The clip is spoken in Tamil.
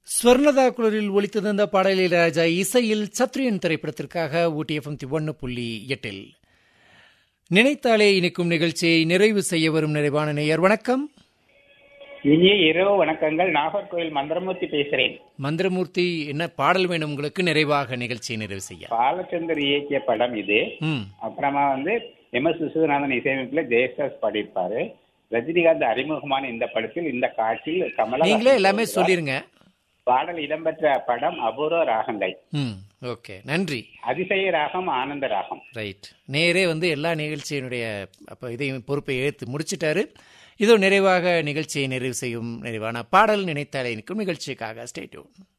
ஸ்வர்ணதா குளரில் ஒலித்தது அந்த பாடலில் ராஜா இசையில் சத்ரியன் திரைப்படத்திற்காக ஊட்டி எஃப்எம் ஒன்று புள்ளி எட்டில் நினைத்தாலே இனிக்கும் நிகழ்ச்சியை நிறைவு செய்ய வரும் நிறைவான நேயர் வணக்கம் இனிய இரவு வணக்கங்கள் நாகர்கோவில் மந்திரமூர்த்தி பேசுறேன் மந்திரமூர்த்தி என்ன பாடல் வேணும் உங்களுக்கு நிறைவாக நிகழ்ச்சியை நிறைவு செய்ய பாலச்சந்தர் இயக்கிய படம் இது ம் அப்புறமா வந்து எம் எஸ் விஸ்வநாதன் இசையமைப்புல ஜெயஸ்தாஸ் பாடியிருப்பாரு ரஜினிகாந்த் அறிமுகமான இந்த படத்தில் இந்த காட்சியில் கமலா நீங்களே எல்லாமே சொல்லிருங்க பாடல் இடம்பெற்ற படம் அபூர்வ ராகங்கள் ம் ஓகே நன்றி அதிசய ராகம் ஆனந்த ராகம் ரைட் நேரே வந்து எல்லா நிகழ்ச்சியினுடைய அப்போ இதையும் பொறுப்பை ஏற்று முடிச்சிட்டாரு இதோ நிறைவாக நிகழ்ச்சியை நிறைவு செய்யும் நிறைவான பாடல் நினைத்தாலே நிற்கும் நிகழ்ச்சிக்காக ஸ்டேட்யூன்